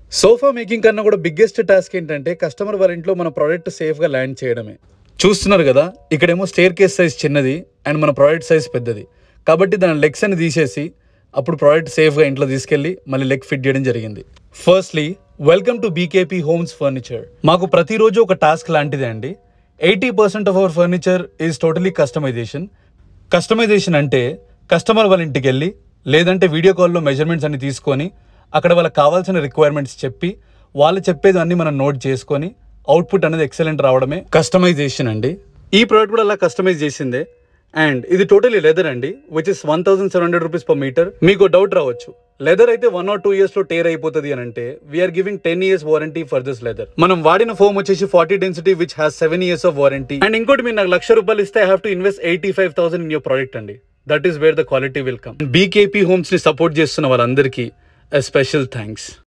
sofa making కన్నా కూడా biggest task ఏంటంటే కస్టమర్ వాళ్ళ ఇంట్లో మన ప్రోడక్ట్ సేఫ్గా ల్యాండ్ చేయడమే చూస్తున్నారు కదా ఇక్కడేమో స్టేర్ కేస్ సైజ్ చిన్నది అండ్ మన ప్రోడక్ట్ సైజ్ పెద్దది కాబట్టి దాని లెగ్స్ అని తీసేసి అప్పుడు ప్రోడక్ట్ సేఫ్గా ఇంట్లో తీసుకెళ్ళి మళ్ళీ లెగ్ ఫిట్ చేయడం జరిగింది firstly welcome to BKP homes furniture మాకు ప్రతిరోజు ఒక టాస్క్ లాంటిదే అండి eighty percent of our furniture is totally customisation customisation అంటే కస్టమర్ వాళ్ళ ఇంటికి వెళ్ళి లేదంటే వీడియో కాల్లో మెజర్మెంట్స్ అన్ని తీసుకొని అక్కడ వాళ్ళకి కావాల్సిన రిక్వైర్మెంట్స్ చెప్పి వాళ్ళు చెప్పేది అన్ని మనం నోట్ చేసుకొని అవుట్పుట్ అనేది ఎక్సలెంట్ రావడమే కస్టమైజేషన్ అండి ఈ ప్రోడక్ట్ కూడా అలా కస్టమైజ్ చేసిందే అండ్ ఇది టోటలీ లెదర్ అండి which is one thousand seven hundred rupees per metre మీకు డౌట్ రావచ్చు లెదర్ అయితే వన్ ఆర్ టూ ఇయర్స్ లో టేర్ అయిపోతుంది అని అంటే we are giving ten years warranty for this leather మనం వాడిన ఫోమ్ వచ్చేసి forty density which has seven years of warranty and ఇంకోటి మీరు నాకు లక్ష రూపాయలు ఇస్తే I have to invest eighty five thousand in your product అండి that is where the quality will come BKP homes ని సపోర్ట్ చేస్తున్న వాళ్ళందరికీ స్పెషల్ థ్యాంక్స్